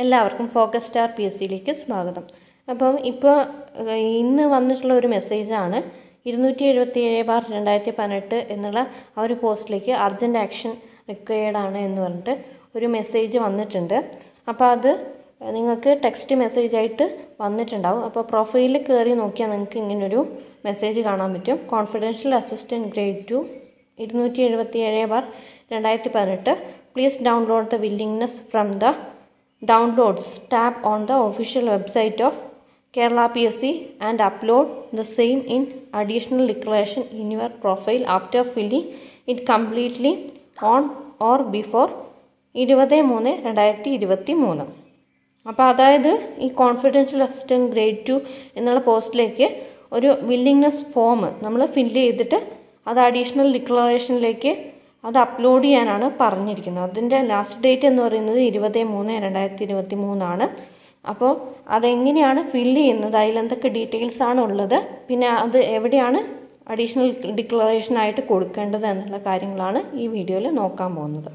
എല്ലാവർക്കും focus star P S സിയിലേക്ക് സ്വാഗതം അപ്പം ഇപ്പോൾ ഇന്ന് വന്നിട്ടുള്ള ഒരു മെസ്സേജാണ് ഇരുന്നൂറ്റി എഴുപത്തി ഏഴ് ബാർ രണ്ടായിരത്തി പതിനെട്ട് എന്നുള്ള ആ ഒരു പോസ്റ്റിലേക്ക് അർജൻറ്റ് ആക്ഷൻ റിക്വയർഡ് ആണ് എന്ന് പറഞ്ഞിട്ട് ഒരു മെസ്സേജ് വന്നിട്ടുണ്ട് അപ്പോൾ അത് നിങ്ങൾക്ക് ടെക്സ്റ്റ് മെസ്സേജ് ആയിട്ട് വന്നിട്ടുണ്ടാവും അപ്പോൾ പ്രൊഫൈലിൽ കയറി നോക്കിയാൽ നിങ്ങൾക്ക് ഇങ്ങനൊരു മെസ്സേജ് കാണാൻ പറ്റും കോൺഫിഡൻഷ്യൽ അസിസ്റ്റൻറ്റ് ഗ്രേഡ് ടു ഇരുന്നൂറ്റി എഴുപത്തി ഏഴ് ബാർ രണ്ടായിരത്തി പതിനെട്ട് please download the willingness from the downloads tab on the official website of Kerala PSC and upload the same in additional declaration in your profile after filling it completely on or before ഇരുപത് മൂന്ന് രണ്ടായിരത്തി ഇരുപത്തി മൂന്ന് അപ്പോൾ അതായത് ഈ confidential assistant grade to എന്നുള്ള പോസ്റ്റിലേക്ക് ഒരു വില്ലിങ്നെസ് ഫോം നമ്മൾ ഫില്ല് ചെയ്തിട്ട് അത് അഡീഷണൽ ഡിക്ലറേഷനിലേക്ക് അത് അപ്ലോഡ് ചെയ്യാനാണ് പറഞ്ഞിരിക്കുന്നത് അതിൻ്റെ ലാസ്റ്റ് ഡേറ്റ് എന്ന് പറയുന്നത് ഇരുപത് മൂന്ന് രണ്ടായിരത്തി ഇരുപത്തി മൂന്നാണ് അപ്പോൾ അതെങ്ങനെയാണ് ഫില്ല് ചെയ്യുന്നത് അതിലെന്തൊക്കെ ഡീറ്റെയിൽസ് ആണ് ഉള്ളത് പിന്നെ അത് എവിടെയാണ് അഡീഷണൽ ഡിക്ലറേഷനായിട്ട് കൊടുക്കേണ്ടത് എന്നുള്ള കാര്യങ്ങളാണ് ഈ വീഡിയോയിൽ നോക്കാൻ പോകുന്നത്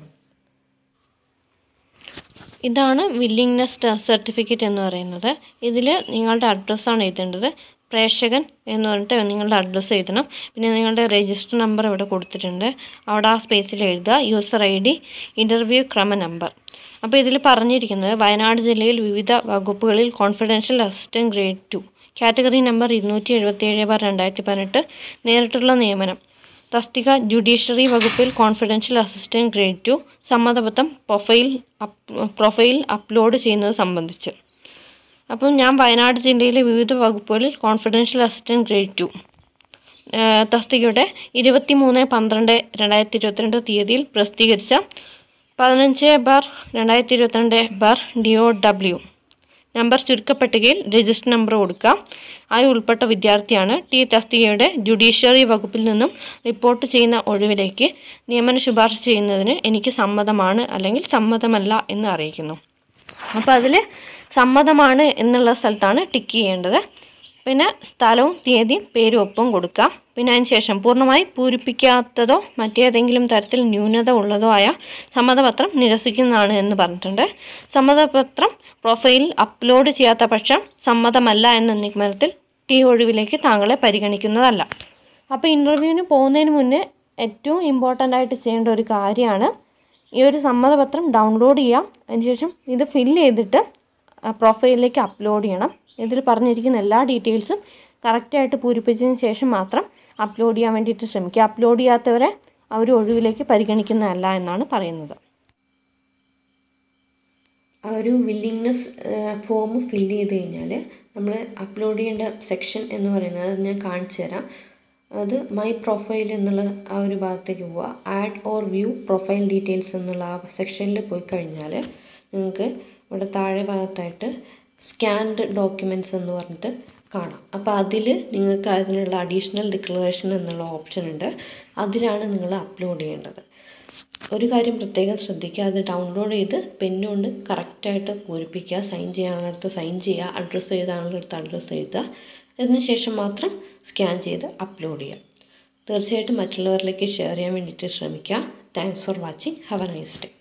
ഇതാണ് വില്ലിങ്നെസ് സർട്ടിഫിക്കറ്റ് എന്ന് പറയുന്നത് ഇതിൽ നിങ്ങളുടെ അഡ്രസ്സാണ് എഴുതേണ്ടത് പ്രേക്ഷകൻ എന്ന് പറഞ്ഞിട്ട് നിങ്ങളുടെ അഡ്രസ്സ് എഴുതണം പിന്നെ നിങ്ങളുടെ രജിസ്റ്റർ നമ്പർ ഇവിടെ കൊടുത്തിട്ടുണ്ട് അവിടെ ആ സ്പേസിൽ എഴുതുക യൂസർ ഐ ഡി ഇൻ്റർവ്യൂ ക്രമ നമ്പർ അപ്പോൾ ഇതിൽ പറഞ്ഞിരിക്കുന്നത് വയനാട് ജില്ലയിൽ വിവിധ വകുപ്പുകളിൽ confidential assistant grade two category number ഇരുന്നൂറ്റി എഴുപത്തിയേഴ് ബാർ രണ്ടായിരത്തി പതിനെട്ട് നേരിട്ടുള്ള നിയമനം തസ്തിക ജുഡീഷ്യറി വകുപ്പിൽ കോൺഫിഡൻഷ്യൽ അസിസ്റ്റൻറ്റ് ഗ്രേഡ് ടു സമ്മതപത്രം പ്രൊഫൈൽ പ്രൊഫൈൽ അപ്ലോഡ് ചെയ്യുന്നത് സംബന്ധിച്ച് അപ്പം ഞാൻ വയനാട് ജില്ലയിലെ വിവിധ വകുപ്പുകളിൽ കോൺഫിഡൻഷ്യൽ അസിസ്റ്റൻറ്റ് ഗ്രേഡ് ടു തസ്തികയുടെ ഇരുപത്തി മൂന്ന് പന്ത്രണ്ട് രണ്ടായിരത്തി ഇരുപത്തിരണ്ട് തീയതിയിൽ പ്രസിദ്ധീകരിച്ച പതിനഞ്ച് ബാർ രണ്ടായിരത്തി ഇരുപത്തിരണ്ട് bar D O W number ചുരുക്കപ്പട്ടികയിൽ രജിസ്റ്റർ നമ്പർ കൊടുക്കുക ആയി ഉൾപ്പെട്ട വിദ്യാർത്ഥിയാണ് ടി തസ്തികയുടെ ജുഡീഷ്യറി വകുപ്പിൽ നിന്നും റിപ്പോർട്ട് ചെയ്യുന്ന ഒഴിവിലേക്ക് നിയമന ശുപാർശ ചെയ്യുന്നതിന് എനിക്ക് സമ്മതമാണ് അല്ലെങ്കിൽ സമ്മതമല്ല എന്ന് അറിയിക്കുന്നു അപ്പോൾ അതിൽ സമ്മതമാണ് എന്നുള്ള സ്ഥലത്താണ് ടിക്ക് ചെയ്യേണ്ടത് പിന്നെ സ്ഥലവും തീയതിയും പേരും ഒപ്പം കൊടുക്കുക പിന്നെ അതിന് ശേഷം പൂർണ്ണമായി പൂരിപ്പിക്കാത്തതോ മറ്റേതെങ്കിലും തരത്തിൽ ന്യൂനത ഉള്ളതോ ആയ സമ്മതപത്രം നിരസിക്കുന്നതാണ് എന്ന് പറഞ്ഞിട്ടുണ്ട് സമ്മതപത്രം പ്രൊഫൈലിൽ അപ്ലോഡ് ചെയ്യാത്ത പക്ഷം സമ്മതമല്ല എന്ന നിഗമനത്തിൽ ടി ഒഴിവിലേക്ക് താങ്കളെ പരിഗണിക്കുന്നതല്ല അപ്പോൾ ഇൻ്റർവ്യൂവിന് പോകുന്നതിന് മുന്നേ ഏറ്റവും ഇമ്പോർട്ടൻ്റ് ആയിട്ട് ചെയ്യേണ്ട ഒരു കാര്യമാണ് ഈ ഒരു സമ്മതപത്രം ഡൗൺലോഡ് ചെയ്യാം അതിനുശേഷം ഇത് ഫില്ല് ചെയ്തിട്ട് പ്രൊഫൈലിലേക്ക് അപ്ലോഡ് ചെയ്യണം ഇതിൽ പറഞ്ഞിരിക്കുന്ന എല്ലാ ഡീറ്റെയിൽസും കറക്റ്റായിട്ട് പൂരിപ്പിച്ചതിന് ശേഷം മാത്രം അപ്ലോഡ് ചെയ്യാൻ വേണ്ടിയിട്ട് ശ്രമിക്കുക അപ്ലോഡ് ചെയ്യാത്തവരെ അവർ ഒഴിവിലേക്ക് പരിഗണിക്കുന്നതല്ല എന്നാണ് പറയുന്നത് ആ ഒരു വില്ലിങ്നെസ് ഫോം ഫില്ല് ചെയ്ത് കഴിഞ്ഞാൽ നമ്മൾ അപ്ലോഡ് ചെയ്യേണ്ട സെക്ഷൻ എന്ന് പറയുന്നത് അത് ഞാൻ കാണിച്ചു തരാം അത് മൈ പ്രൊഫൈൽ എന്നുള്ള ആ ഒരു ഭാഗത്തേക്ക് പോവുക add or view profile details എന്നുള്ള ആ സെക്ഷനിൽ പോയി കഴിഞ്ഞാൽ നിങ്ങൾക്ക് ഇവിടെ താഴെ ഭാഗത്തായിട്ട് സ്കാൻഡ് ഡോക്യുമെൻറ്റ്സ് എന്ന് പറഞ്ഞിട്ട് കാണാം അപ്പോൾ അതിൽ നിങ്ങൾക്ക് അതിനുള്ള അഡീഷണൽ ഡിക്ലറേഷൻ എന്നുള്ള ഓപ്ഷൻ ഉണ്ട് അതിലാണ് നിങ്ങൾ അപ്ലോഡ് ചെയ്യേണ്ടത് ഒരു കാര്യം പ്രത്യേകം ശ്രദ്ധിക്കുക അത് ഡൗൺലോഡ് ചെയ്ത് പെന്നുകൊണ്ട് കറക്റ്റായിട്ട് പൂരിപ്പിക്കുക സൈൻ ചെയ്യാനുള്ളിടത്ത് സൈൻ ചെയ്യുക അഡ്രസ്സ് എഴുതാനുള്ളിടത്ത് അഡ്രസ്സ് എഴുതുക അതിന് ശേഷം മാത്രം സ്കാൻ ചെയ്ത് അപ്ലോഡ് ചെയ്യുക തീർച്ചയായിട്ടും മറ്റുള്ളവരിലേക്ക് ഷെയർ ചെയ്യാൻ വേണ്ടിയിട്ട് ശ്രമിക്കുക thanks for watching have a nice day